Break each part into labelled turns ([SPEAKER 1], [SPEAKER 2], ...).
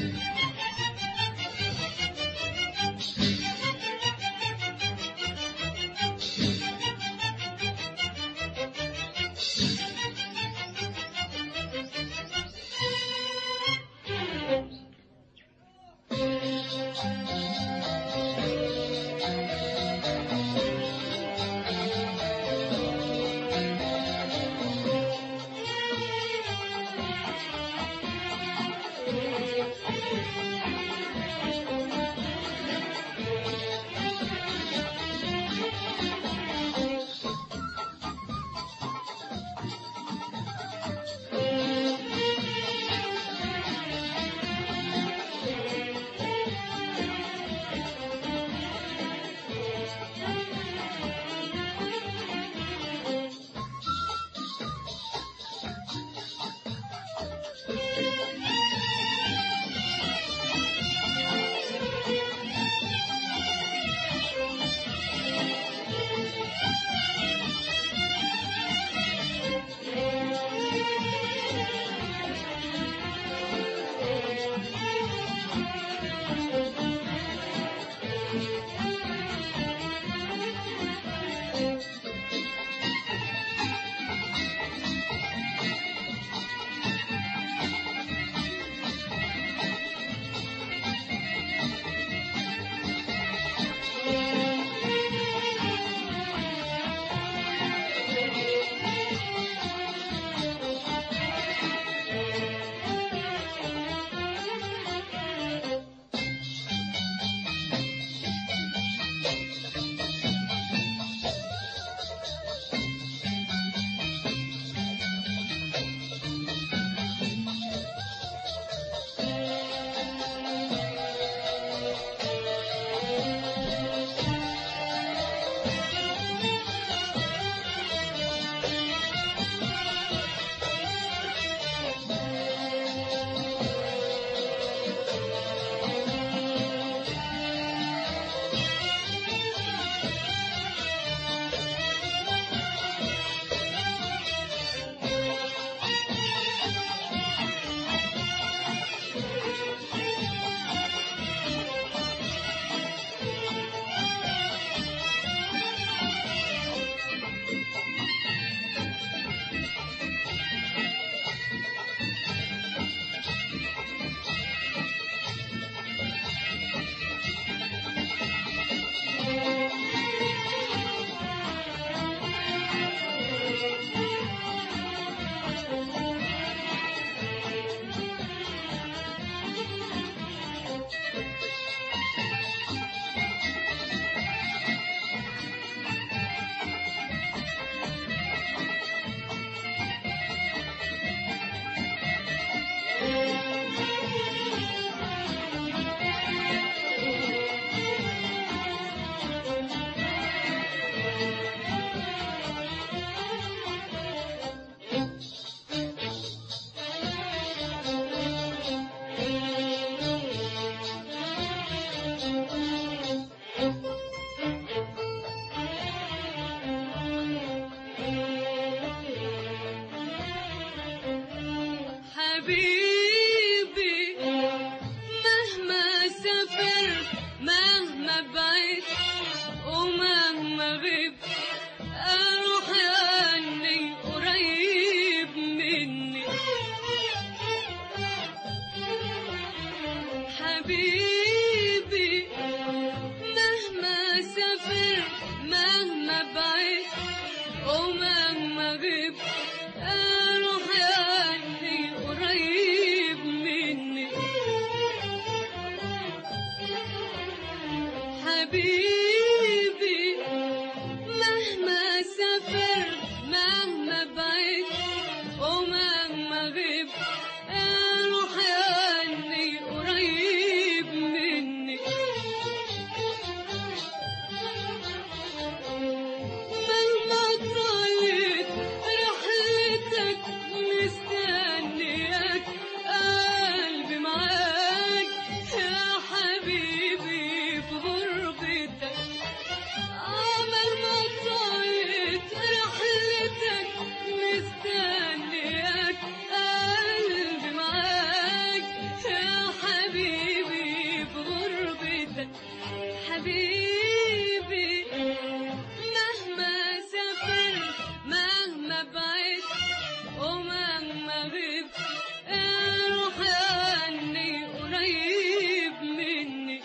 [SPEAKER 1] حبيبي مهما سافرت مهما بعيد ومهما غبت اروح عني قريب مني حبيبي مهما سافرت مهما بعيد ومهما غبت اروح عني قريب مني حبيبي مهما سافرت مهما بعيد ومهما غبت روح عني قريب حبيبي مهما سافرت مهما بعدت ومهما غبت روح عني قريب مني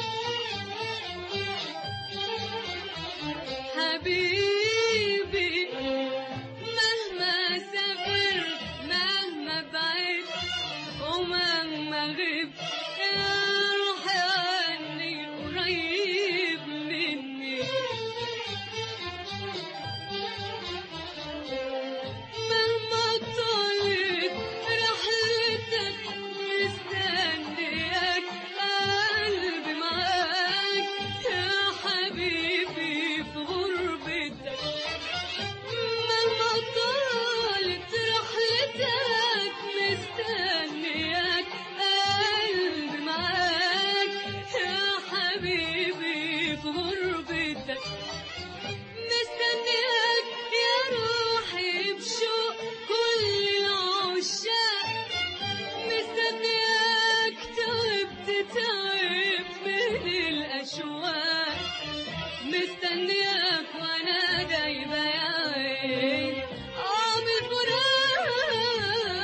[SPEAKER 1] حبيبي مهما سافرت مهما بعدت ومهما غبت روح عني قريب مني مهما طالت رحلتك مستنياك قلبي معاك يا حبيبي في غربتك مهما طالت رحلتك مستنياك قلبي معاك يا حبيبي في غربتك مستنياك يا روحي بشوق كل العشاق مستنياك تعبت تعب من الأشواق مستنياك وانا دايبة يا عين عم الفراق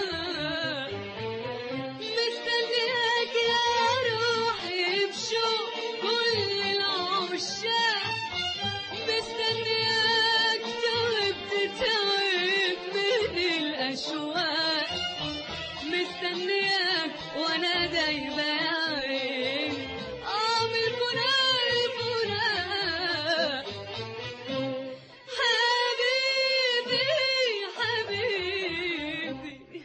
[SPEAKER 1] مستنياك يا روحي بشوق كل العشاق مستنياك تعبت تعب من الأشواق مستنياك وانا دايبة يا عين عم الفراق الفراق حبيبي حبيبي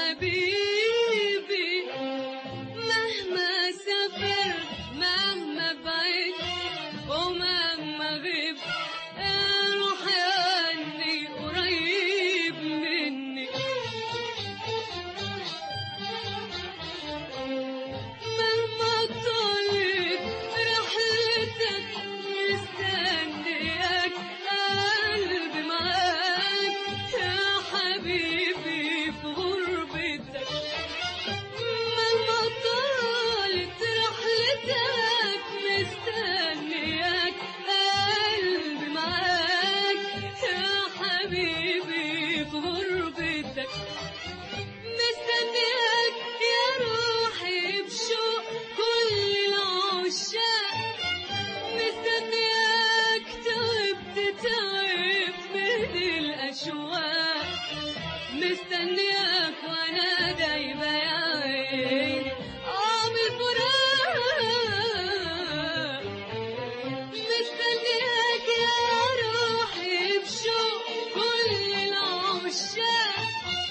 [SPEAKER 1] حبيبي مهما سافرت مهما بعدت ومهما غبت روح عني قريب مني مهما طالت رحلتك مستنياك قلبي معاك يا حبيبي في غربتك مهما طالت رحلتك مستنياك قلبي معاك يا حبيبي في غربتك مستنياك يا روحي بشوق كل العشاق مستنياك تعبت تعب من الأشواق مستنياك وانا دايبة يا عيني عامل فراق مستنياك يا روحي بشوق كل العشاق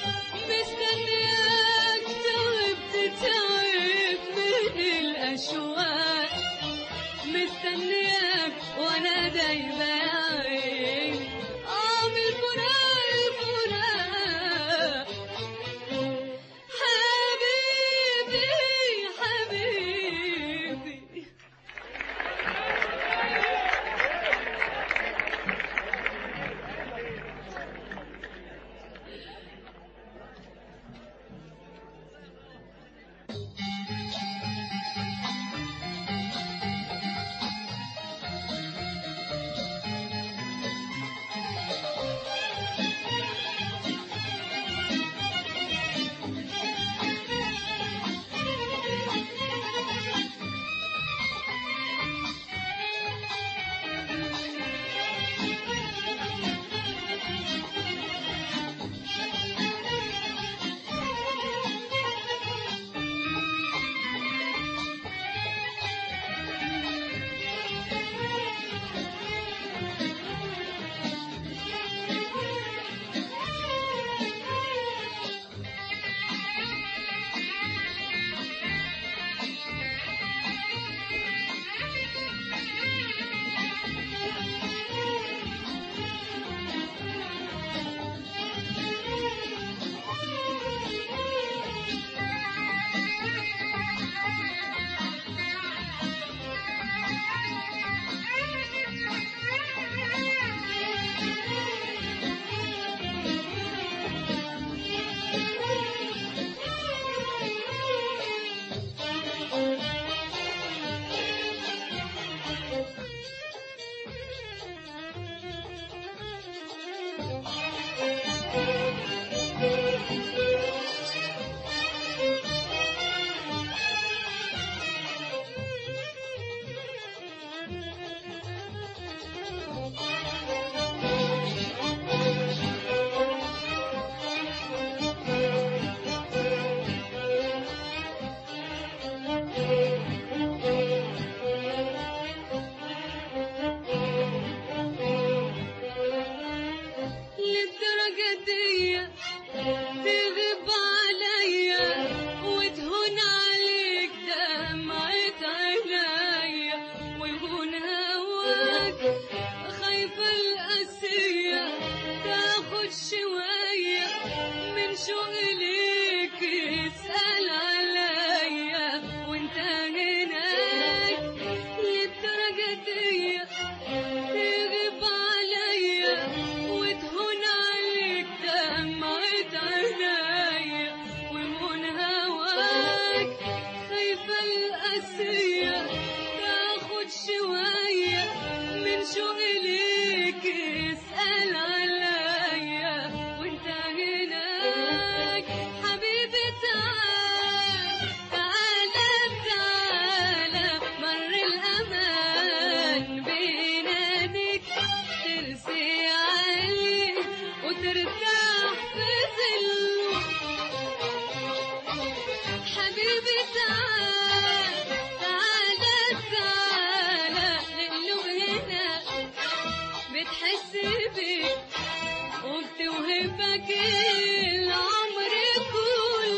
[SPEAKER 1] مستنياك تعبت تعب من الأشواق مستنياك وانا دايما يا عيني عامل فراق فراق حبيبي حبيبي للدرجة دي تغيب عليا وتهون عليك دمعة عينيا ويهون هواك خايفة القاسية تاخد شوية من شوق ليك اسأل عليا وانت هناك للدرجة دي تغيب عليا وتهون عليك دمعة عينيا ويهون هواك خايفة القاسية تاخد شوية من شوق ليك اسأل عليا وانت هناك حبيبي تعال تعال تعال مر الأمان بيناديك ترسي عليه وترتاح في ظله حبيبي تعال تعال تعال لانه هنا بتحس بيه وبتوهبك العمر كله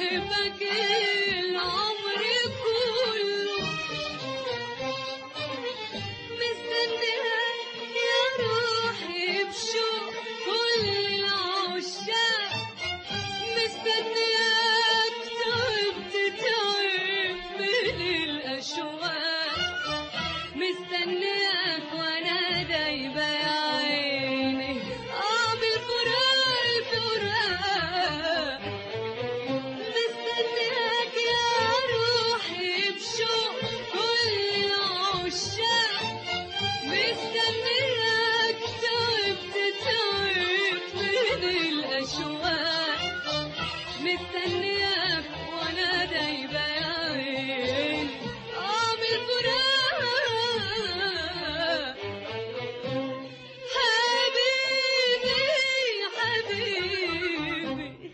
[SPEAKER 1] حبيبك العمر كله مستنياك يا روحي بشوق كل العشاق مستنياك تعبت تعب من الأشواق مستنياك وانا دايبة يا عيني اعمل فراق فراق مستنياك يا روحي بشوق كل العشاق مستنياك تعبت تعب من الأشواق مستنياك وانا دايبة يا عيني اعمل فراق حبيبي حبيبي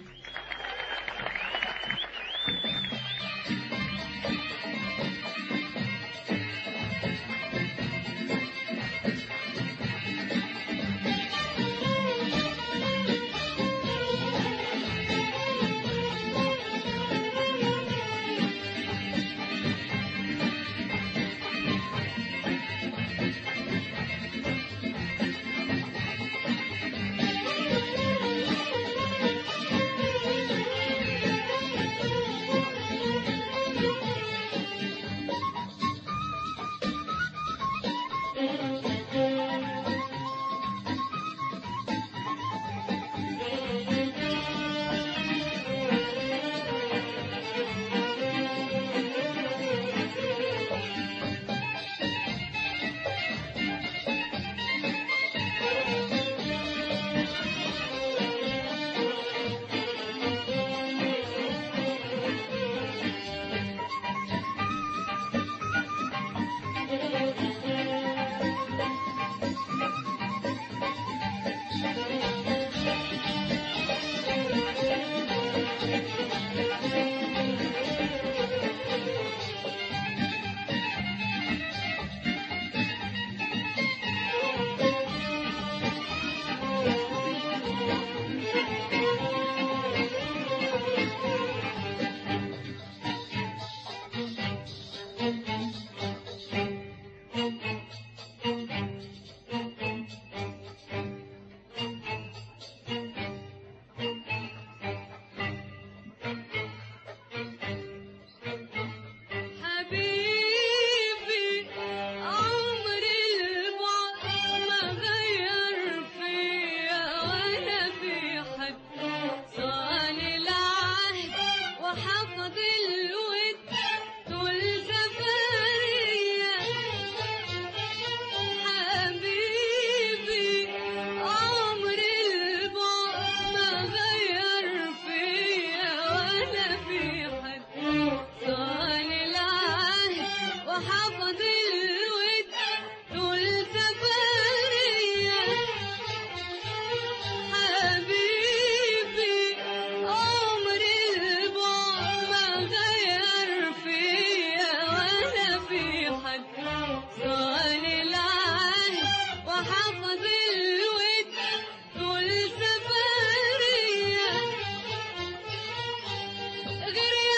[SPEAKER 1] حبيبي عمر البعد ما غير فيا ولا في حد صان العهد وحفظ الود طول سفرية حبيبي عمر البعد ما غير فيا ولا في حد صان العهد وحفظ الود طول سفرية حبيبي عمر البعد ما غير فيا ولا في حد صان العهد وحفظ الود طول سفرية غير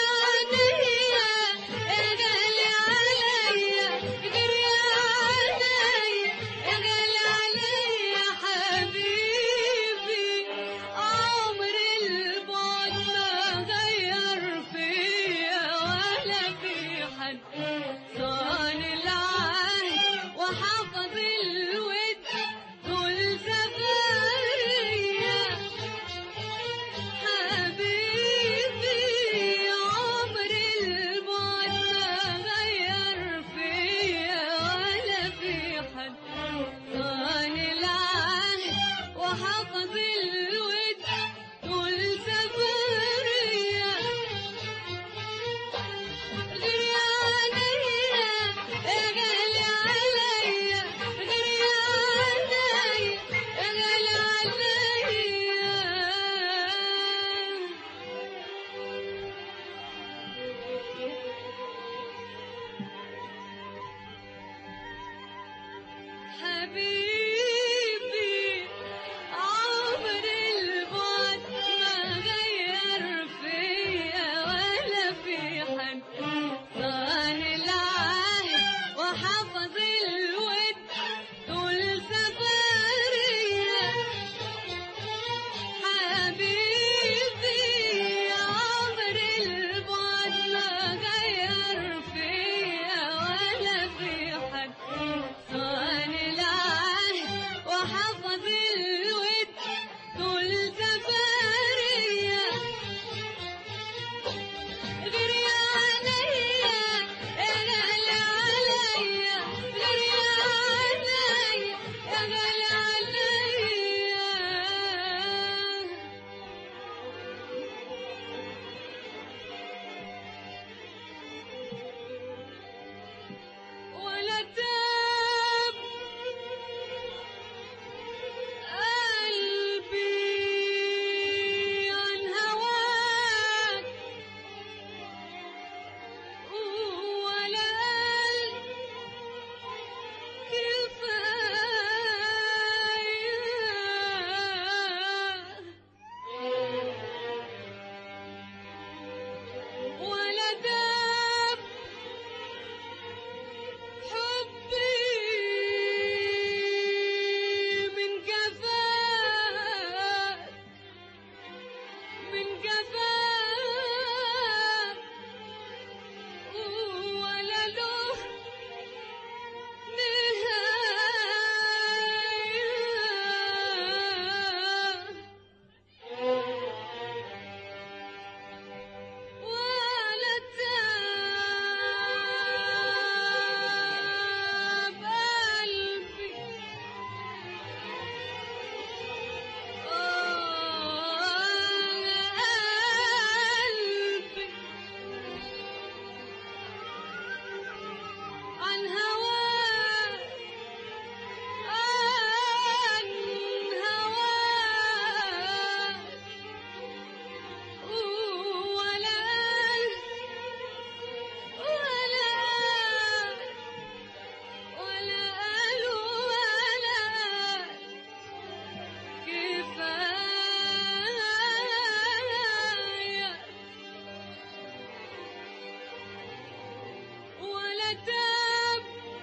[SPEAKER 1] ولا تاب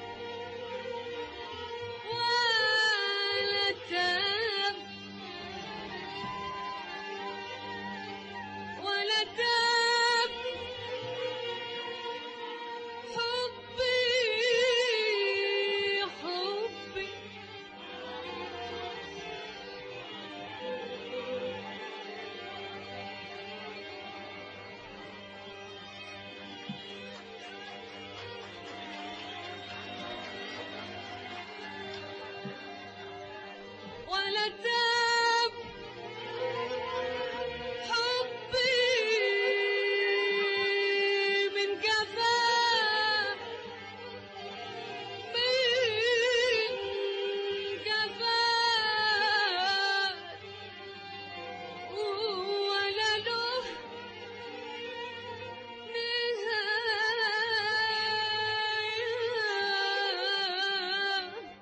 [SPEAKER 1] ولا تاب ولا تاب حبي حبي ولا تاب حبي من جفاف من جفاف ولا له نهاية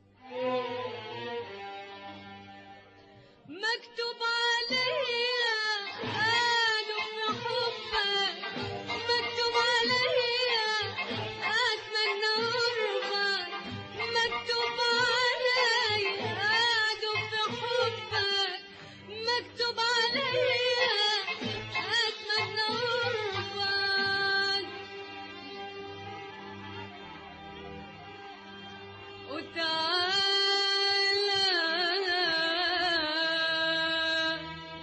[SPEAKER 1] مكتوب عليا قالوا حبك مكتوب عليا اتمنى قربك مكتوب عليا قالوا حبك مكتوب عليا اتمنى قربك وتعالى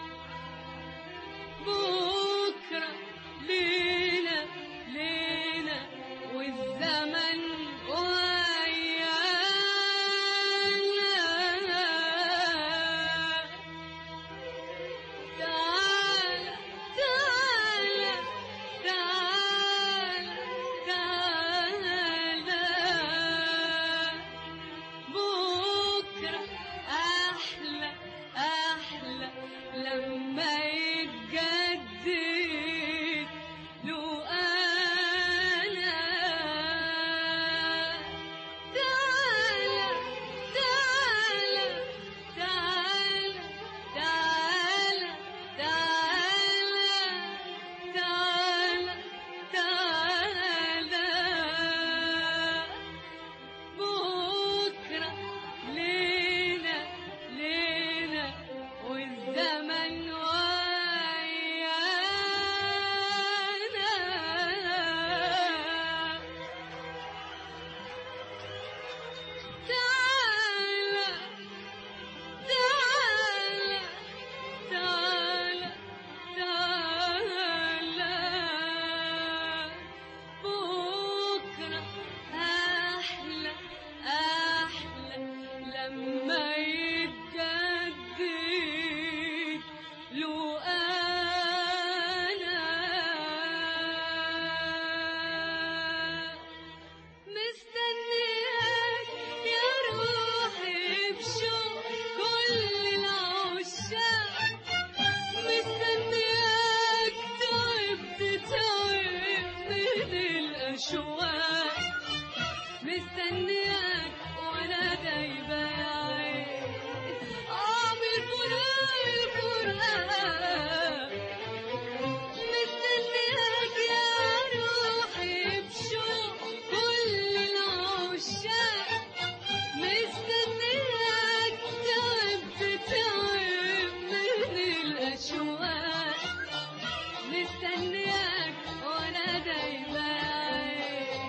[SPEAKER 1] بكرة ليلة ليلة والزمن ويانا تعالى تعالى تعالى تعالى بكرة أحلى أحلى لما يتجدد له أنا تعالى تعالى تعالى تعالى تعالى تعالى تعالى بكرة ليلة ليلة والزمن ويانا تعالى تعالى تعالى تعالى بكرة أحلى أحلى لما يتجدد له أنا مستنياك يا روحي بشوق كل العشاق مستنياك تعبت تعبت من الأشواق مستنياك وانا دايبة يا عين اعمل فراق القرآن مستنياك يا روحي بشوق كل العشاق مستنياك تعبت تعب من الأشواق مستنياك وانا دايما عايش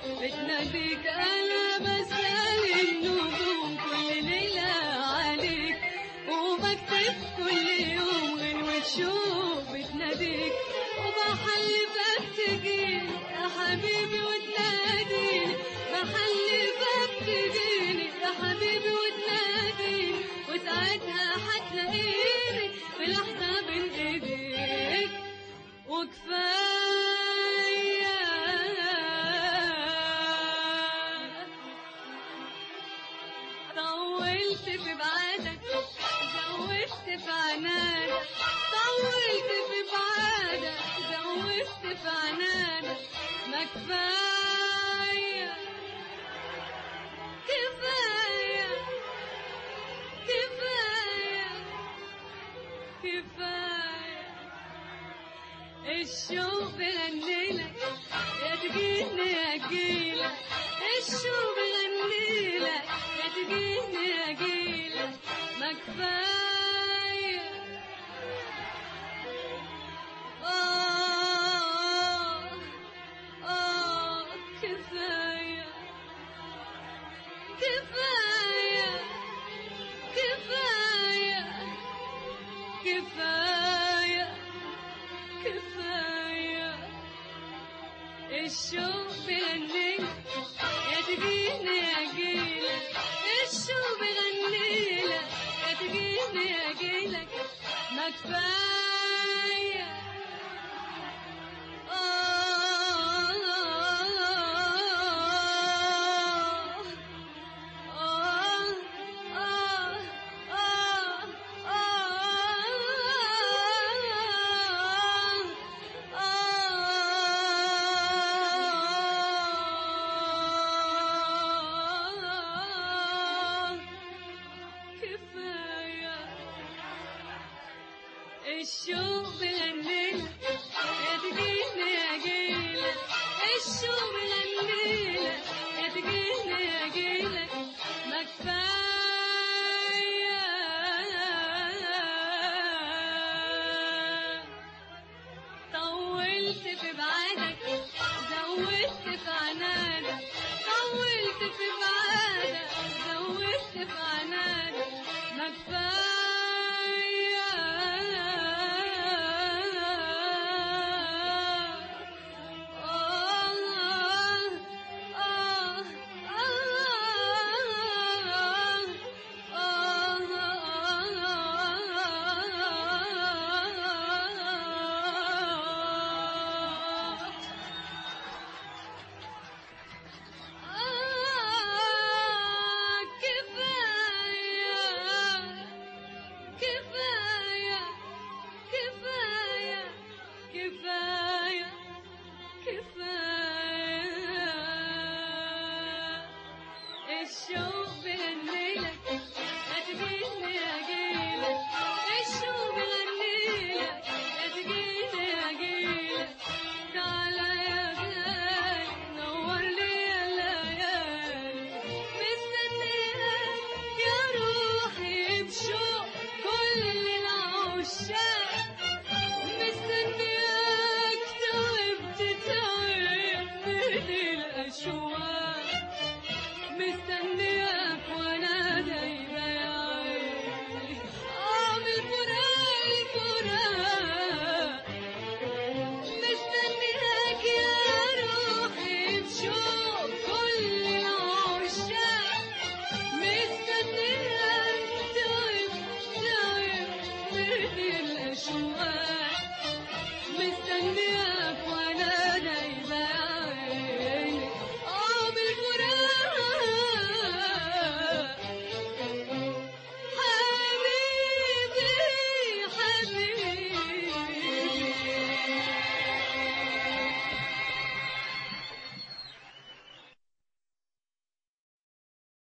[SPEAKER 1] بتناديك انا بسأل النجوم كل ليلة عليك وبكتب كل يوم غنوة شوق بتناديك وبحلفك تجيني يا حبيبي وتناديني بحلفك تجيني يا حبيبي وتناديني وساعتها هتلاقيني في لحظة بين ايديك وكفاية طولت في بعادك زودت في عنادك طولت في بعادك زودت في عنادك ما كفاية كفاية كفاية كفاية الشوق بغنيلك يا تجيني يا جيلك الشوق بغنيلك يا تجيني يا جيلك ما كفاية آه آه كفاية كفاية كفاية كفاية كفاية الشوق بغنيلك يا تجيني يا جيلك الشوق بغنيلك يا تجيني يا جيلك ما كفاية آه آه آه كفاية الشوق بغنيلك يا تجيني يا جيلك الشوق بغنيلك يا تجيني يا جيلك ما كفاية طولت في بعادك زودت في عنادك طولت في بعادك زودت في عنادك ما كفاية آه آه كفاية كفاية كفاية كفاية الشوق بغنيلك يا تجيني يا جيلك الشوق بغنيلك يا تجيني يا جيلك تعالى يا غالي نور لي يا ليالي مستنياك يا روحي بشوق كل العشاق مستنياك تعبت تعب من الأشواق مستنياك وانا دايما يا عيني اعمل فراق فراق مستنياك يا روحي بشوق كل العشاق مستنياك تعب تعب من الاشواق مستنياك